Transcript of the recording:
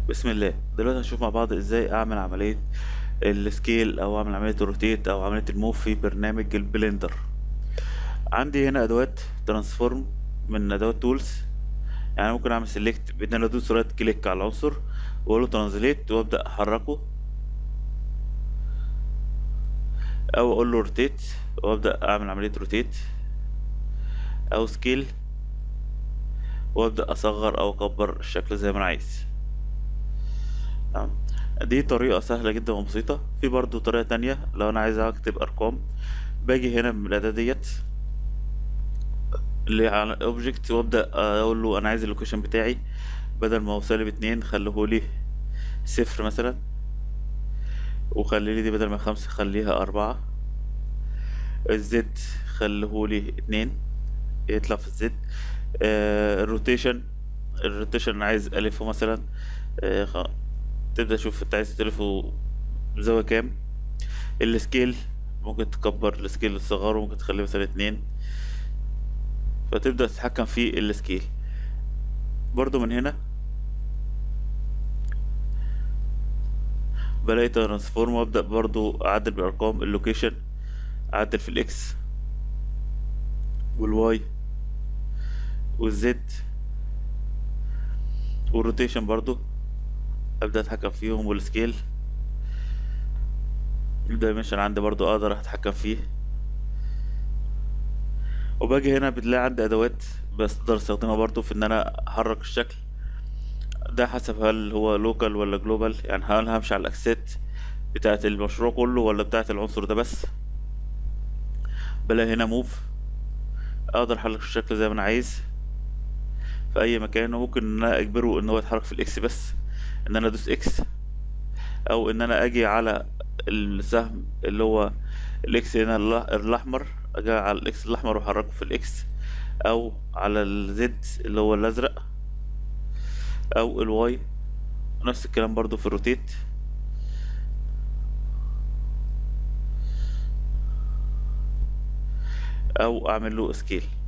بسم الله دلوقتي هنشوف مع بعض ازاي اعمل عملية السكيل او اعمل عملية الروتيت او عملية الموف في برنامج البلندر عندي هنا ادوات ترانسفورم من ادوات تولز يعني ممكن اعمل سيلكت بان انا ادوس رايت كليك على العنصر واقول له ترانزليت وابدا احركه او اقول له روتيت وابدا اعمل عملية روتيت او سكيل وابدا اصغر او اكبر الشكل زي ما انا عايز تمام دي طريقة سهلة جدا وبسيطة في برضو طريقة تانية لو أنا عايز أكتب أرقام باجي هنا من الأداة ديت اللي على الأوبجكت وأبدأ أقول له أنا عايز اللوكيشن بتاعي بدل ما هو سالب اتنين خليهولي صفر مثلا وخلي لي دي بدل ما خمسة خليها أربعة الزد خليهولي اتنين يطلع في الزد آه الروتيشن الروتيشن أنا عايز ألفه مثلا آه خ- تبدأ تشوف انت عايز تلفه بزاوية كام السكيل ممكن تكبر السكيل تصغره ممكن تخليه مثلا اتنين فتبدأ تتحكم في السكيل برضو من هنا بلاقي ترانسفورم وابدأ برضو اعدل بالارقام اللوكيشن اعدل في الاكس والواي والزد والروتيشن برضو ابدا اتحكم فيهم والسكيل الدايمنشن عندي برضو اقدر اتحكم فيه وباجي هنا بتلاقي عندي ادوات بقدر استخدمها برضو في ان انا احرك الشكل ده حسب هل هو لوكال ولا جلوبال يعني هل همشي على الاكسات بتاعت المشروع كله ولا بتاعت العنصر ده بس بلاقي هنا موف اقدر احرك الشكل زي ما انا عايز في اي مكان وممكن ان انا اجبره ان هو يتحرك في الاكس بس ان انا ادوس اكس او ان انا اجي على السهم اللي هو الاكس هنا الأ- الاحمر اجي على الاكس الاحمر واحركه في الاكس او على الزد اللي هو الازرق او الواي نفس الكلام برضو في الروتيت او اعمل له سكيل